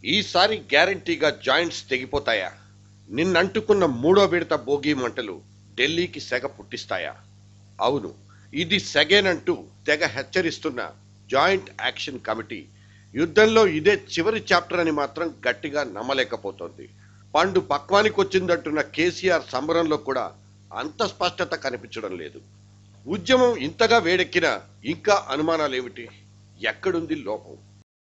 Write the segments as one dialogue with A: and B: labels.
A: ఈసారి గ్యారంటీగా జాయింట్స్ తెగిపోతాయా నిన్నంటుకున్న మూడో విడత భోగి మంటలు ఢిల్లీకి సెగ పుట్టిస్తాయా అవును ఇది సెగేనంటూ తెగ హెచ్చరిస్తున్న జాయింట్ యాక్షన్ కమిటీ యుద్ధంలో ఇదే చివరి చాప్టర్ అని మాత్రం గట్టిగా నమ్మలేకపోతోంది పండు పక్వానికి వచ్చిందంటున్న కేసీఆర్ సంబరంలో కూడా అంత స్పష్టత కనిపించడం లేదు ఉద్యమం ఇంతగా వేడెక్కినా ఇంకా అనుమానాలేమిటి ఎక్కడుంది లోపం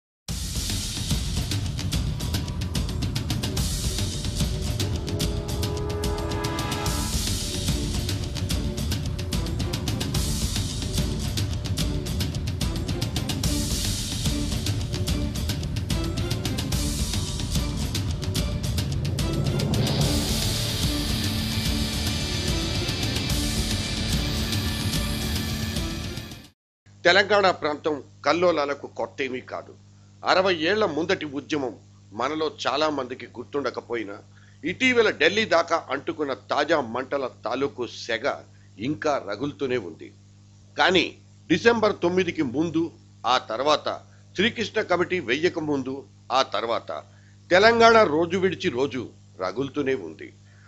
A: తెలంగాణ ప్రాంతం కల్లోలాలకు కొత్తేమీ కాదు అరవై ఏళ్ల ముందటి ఉద్యమం మనలో చాలా మందికి గుర్తుండకపోయినా ఇటీవల ఢిల్లీ దాకా అంటుకున్న తాజా మంటల తాలూకు సెగ ఇంకా రగులుతూనే ఉంది కానీ డిసెంబర్ తొమ్మిదికి ముందు ఆ తర్వాత శ్రీకృష్ణ కమిటీ వెయ్యక ముందు ఆ తర్వాత తెలంగాణ రోజు విడిచి రోజు రగులుతూనే ఉంది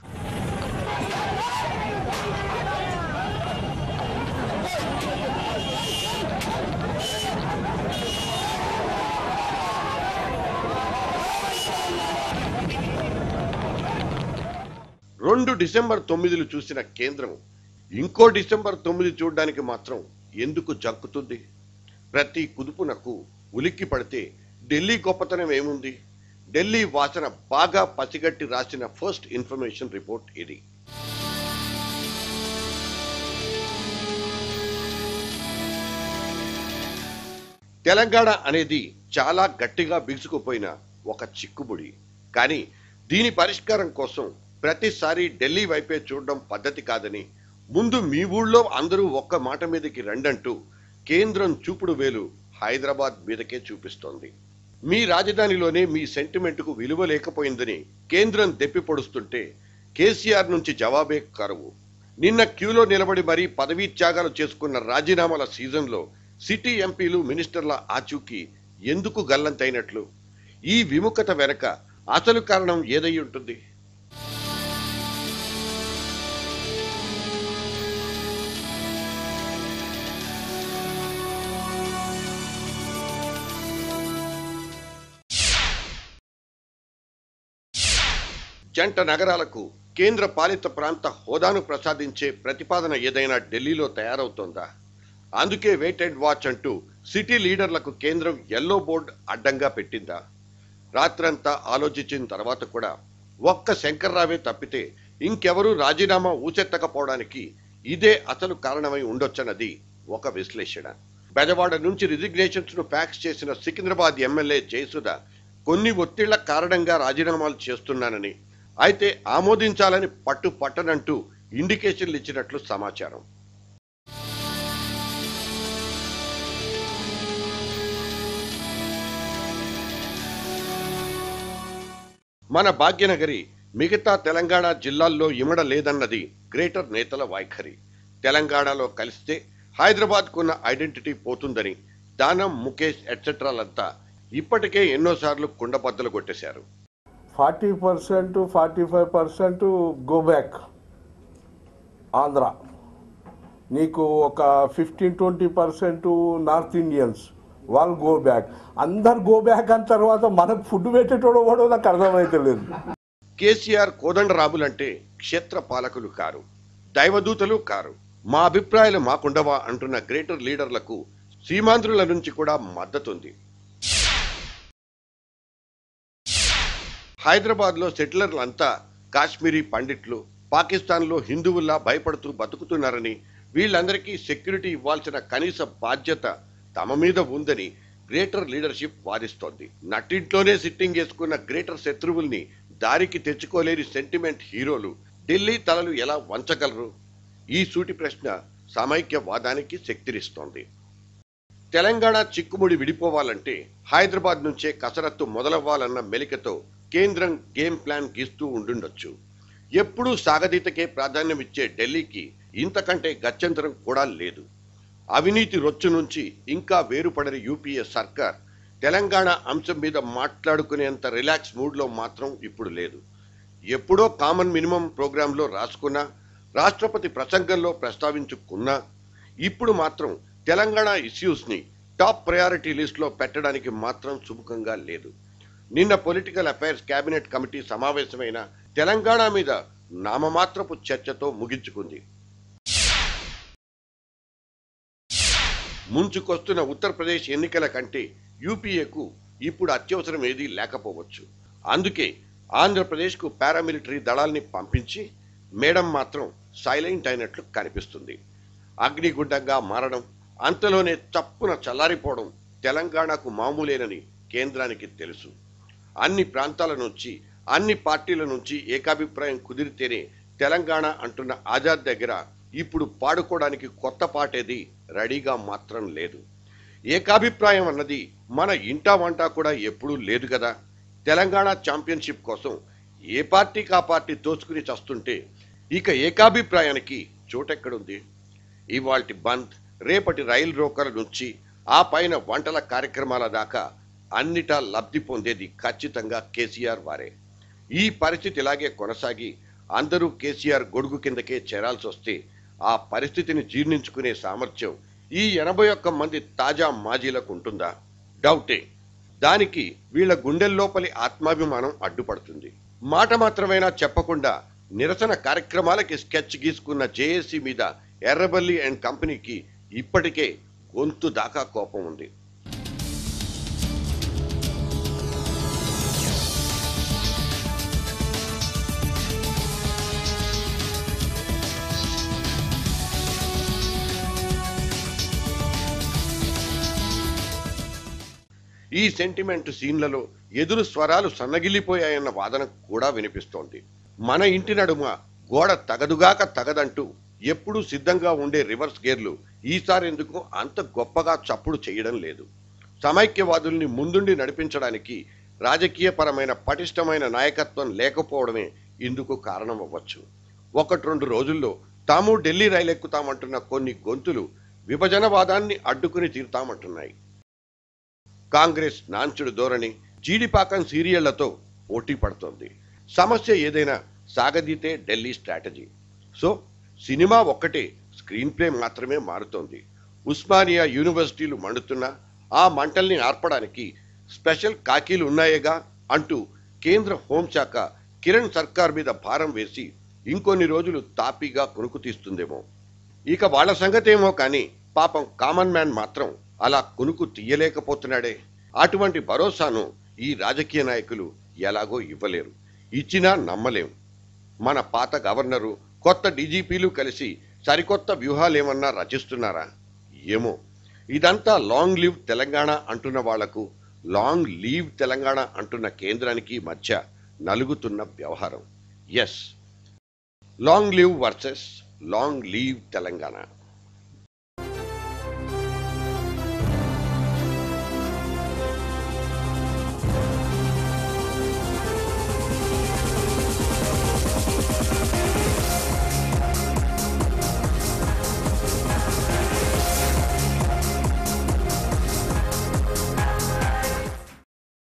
A: రెండు డిసెంబర్ తొమ్మిదిలు చూసిన కేంద్రం ఇంకో డిసెంబర్ తొమ్మిది చూడడానికి మాత్రం ఎందుకు జంకుతుంది ప్రతి కుదుపునకు ఉలిక్కి పడితే ఢిల్లీ గొప్పతనం ఏముంది ఢిల్లీ వాసన బాగా పసిగట్టి రాసిన ఫస్ట్ ఇన్ఫర్మేషన్ రిపోర్ట్ ఇది తెలంగాణ అనేది చాలా గట్టిగా బిగుసుకుపోయిన ఒక చిక్కుముడి కానీ దీని పరిష్కారం కోసం ప్రతిసారి ఢిల్లీ వైపే చూడడం పద్ధతి కాదని ముందు మీ ఊళ్ళో అందరూ ఒక్క మాట మీదకి రండంటూ కేంద్రం చూపుడు వేలు హైదరాబాద్ మీదకే చూపిస్తోంది మీ రాజధానిలోనే మీ సెంటిమెంట్కు విలువ లేకపోయిందని కేంద్రం దెప్పి పొడుస్తుంటే కేసీఆర్ నుంచి జవాబే కరువు నిన్న క్యూలో నిలబడి మరీ పదవీ త్యాగాలు చేసుకున్న రాజీనామాల సీజన్లో సిటీ ఎంపీలు మినిస్టర్ల ఆచూకీ ఎందుకు గల్లంతైనట్లు ఈ విముఖత వెనక అసలు కారణం ఏదై ఉంటుంది జంట నగరాలకు కేంద్ర పాలిత ప్రాంత హోదాను ప్రసాదించే ప్రతిపాదన ఏదైనా ఢిల్లీలో తయారవుతోందా అందుకే వెయిట్ అండ్ వాచ్ అంటూ సిటీ లీడర్లకు కేంద్రం ఎల్లో బోర్డ్ అడ్డంగా పెట్టిందా రాత్రంతా ఆలోచించిన తర్వాత కూడా ఒక్క శంకర్రావే తప్పితే ఇంకెవరూ రాజీనామా ఊచెత్తకపోవడానికి ఇదే అసలు కారణమై ఉండొచ్చన్నది ఒక విశ్లేషణ బెజవాడ నుంచి రిజిగ్నేషన్స్ ను ఫ్యాక్స్ చేసిన సికింద్రాబాద్ ఎమ్మెల్యే జయసుధ కొన్ని ఒత్తిళ్ల కారణంగా రాజీనామాలు చేస్తున్నానని అయితే ఆమోదించాలని పట్టు పట్టనంటూ ఇండికేషన్లు ఇచ్చినట్లు సమాచారం మన భాగ్యనగరి మిగతా తెలంగాణ జిల్లాల్లో ఇమడ లేదన్నది గ్రేటర్ నేతల వైఖరి తెలంగాణలో కలిస్తే హైదరాబాద్కున్న ఐడెంటిటీ పోతుందని దానం ముఖేష్ ఎట్సెట్రాలంతా ఇప్పటికే ఎన్నోసార్లు కుండబద్దలు కొట్టేశారు
B: forty percent forty five percent go back Andhra నీకు ఒక fifteen twenty percent North Indians వాళ్ళు గో బ్యాక్ అందరు గో బ్యాక్ అన్న తర్వాత మనకు ఫుడ్ పెట్టేటోడు కూడా నాకు అర్థమైతలేదు
A: కేసీఆర్ కోదండరాములంటే క్షేత్ర పాలకులు కారు దైవదూతలు కారు మా అభిప్రాయాలు మాకుండవా అంటున్న గ్రేటర్ లీడర్లకు సీమాంధ్రుల నుంచి కూడా మద్దతుంది హైదరాబాద్లో సెటిలర్లంతా కాశ్మీరీ పండిట్లు పాకిస్తాన్లో హిందువుల్లా భయపడుతూ బతుకుతున్నారని వీళ్ళందరికీ సెక్యూరిటీ ఇవ్వాల్సిన కనీస బాధ్యత తమ మీద ఉందని గ్రేటర్ లీడర్షిప్ వాదిస్తోంది నట్టింట్లోనే సిట్టింగ్ వేసుకున్న గ్రేటర్ శత్రువుల్ని దారికి తెచ్చుకోలేని సెంటిమెంట్ హీరోలు ఢిల్లీ తలలు ఎలా వంచగలరు ఈ సూటి ప్రశ్న సమైక్యవాదానికి శక్తినిస్తోంది తెలంగాణ చిక్కుముడి విడిపోవాలంటే హైదరాబాద్ నుంచే కసరత్తు మొదలవ్వాలన్న మెలికతో కేంద్రం గేమ్ ప్లాన్ గీస్తూ ఉండుండొచ్చు ఎప్పుడూ సాగదీతకే ప్రాధాన్యం ఇచ్చే ఢిల్లీకి ఇంతకంటే గత్యంతరం కూడా లేదు అవినీతి రొచ్చు నుంచి ఇంకా వేరుపడని యూపీఏ సర్కార్ తెలంగాణ అంశం మీద మాట్లాడుకునేంత రిలాక్స్ మూడ్లో మాత్రం ఇప్పుడు లేదు ఎప్పుడో కామన్ మినిమం ప్రోగ్రాంలో రాసుకున్నా రాష్ట్రపతి ప్రసంగంలో ప్రస్తావించుకున్నా ఇప్పుడు మాత్రం తెలంగాణ ఇష్యూస్ని టాప్ ప్రయారిటీ లిస్టులో పెట్టడానికి మాత్రం సుముఖంగా లేదు నిన్న పొలిటికల్ అఫైర్స్ కేబినెట్ కమిటీ సమావేశమైన తెలంగాణ మీద నామమాత్రపు చర్చతో ముగించుకుంది ముంచుకొస్తున్న ఉత్తరప్రదేశ్ ఎన్నికల కంటే యూపీఏకు ఇప్పుడు అత్యవసరం ఏదీ లేకపోవచ్చు అందుకే ఆంధ్రప్రదేశ్కు పారామిలిటరీ దళాల్ని పంపించి మేడం మాత్రం సైలెంట్ అయినట్లు కనిపిస్తుంది అగ్నిగుండంగా మారడం అంతలోనే చప్పున చల్లారిపోవడం తెలంగాణకు మామూలేనని కేంద్రానికి తెలుసు అన్ని ప్రాంతాల నుంచి అన్ని పార్టీల నుంచి ఏకాభిప్రాయం కుదిరితేనే తెలంగాణ అంటున్న ఆజాద్ దగ్గర ఇప్పుడు పాడుకోవడానికి కొత్త పాటేది రెడీగా మాత్రం లేదు ఏకాభిప్రాయం అన్నది మన ఇంటా వంట కూడా ఎప్పుడూ లేదు కదా తెలంగాణ ఛాంపియన్షిప్ కోసం ఏ పార్టీకి ఆ పార్టీ తోచుకుని చస్తుంటే ఇక ఏకాభిప్రాయానికి చోటెక్కడుంది ఇవాల్టి బంద్ రేపటి రైలు రోకల నుంచి ఆ పైన వంటల కార్యక్రమాల దాకా అన్నిటా లబ్ధి పొందేది ఖచ్చితంగా కేసీఆర్ వారే ఈ పరిస్థితి ఇలాగే కొనసాగి అందరూ కేసీఆర్ గొడుగు కిందకే చేరాల్సి వస్తే ఆ పరిస్థితిని జీర్ణించుకునే సామర్థ్యం ఈ ఎనభై ఒక్క మంది తాజా మాజీలకు ఉంటుందా డౌటే దానికి వీళ్ళ గుండెల్లోపలి ఆత్మాభిమానం అడ్డుపడుతుంది మాట మాత్రమైనా చెప్పకుండా నిరసన కార్యక్రమాలకి స్కెచ్ గీసుకున్న జేఏసీ మీద ఎర్రబల్లి అండ్ కంపెనీకి ఇప్పటికే గొంతు దాకా కోపం ఉంది ఈ సెంటిమెంట్ సీన్లలో ఎదురు స్వరాలు సన్నగిల్లిపోయాయన్న వాదన కూడా వినిపిస్తోంది మన ఇంటి నడుమ గోడ తగదుగాక తగదంటూ ఎప్పుడూ సిద్ధంగా ఉండే రివర్స్ గేర్లు ఈసారి ఎందుకు అంత గొప్పగా చప్పుడు చేయడం లేదు సమైక్యవాదుల్ని ముందుండి నడిపించడానికి రాజకీయపరమైన పటిష్టమైన నాయకత్వం లేకపోవడమే ఇందుకు కారణం అవ్వచ్చు ఒకటి రెండు రోజుల్లో తాము ఢిల్లీ రైలు ఎక్కుతామంటున్న కొన్ని గొంతులు విభజనవాదాన్ని అడ్డుకుని తీరుతామంటున్నాయి కాంగ్రెస్ నాంచుడు ధోరణి జీడిపాకం సీరియళ్లతో పోటీ పడుతోంది సమస్య ఏదైనా సాగదీతే ఢిల్లీ స్ట్రాటజీ సో సినిమా ఒక్కటే స్క్రీన్ ప్లే మాత్రమే మారుతోంది ఉస్మానియా యూనివర్సిటీలు మండుతున్నా ఆ మంటల్ని ఆర్పడానికి స్పెషల్ కాకీలు ఉన్నాయేగా అంటూ కేంద్ర హోంశాఖ కిరణ్ సర్కార్ మీద భారం వేసి ఇంకొన్ని రోజులు తాపీగా కొనుకు తీస్తుందేమో ఇక వాళ్ళ సంగతేమో కానీ పాపం కామన్ మ్యాన్ మాత్రం అలా కొనుకు తీయలేకపోతున్నాడే అటువంటి భరోసాను ఈ రాజకీయ నాయకులు ఎలాగో ఇవ్వలేరు ఇచ్చినా నమ్మలేం మన పాత గవర్నరు కొత్త డీజీపీలు కలిసి సరికొత్త వ్యూహాలేమన్నా రచిస్తున్నారా ఏమో ఇదంతా లాంగ్ లీవ్ తెలంగాణ అంటున్న వాళ్లకు లాంగ్ లీవ్ తెలంగాణ అంటున్న కేంద్రానికి మధ్య నలుగుతున్న వ్యవహారం S long leave versus long leave Telangana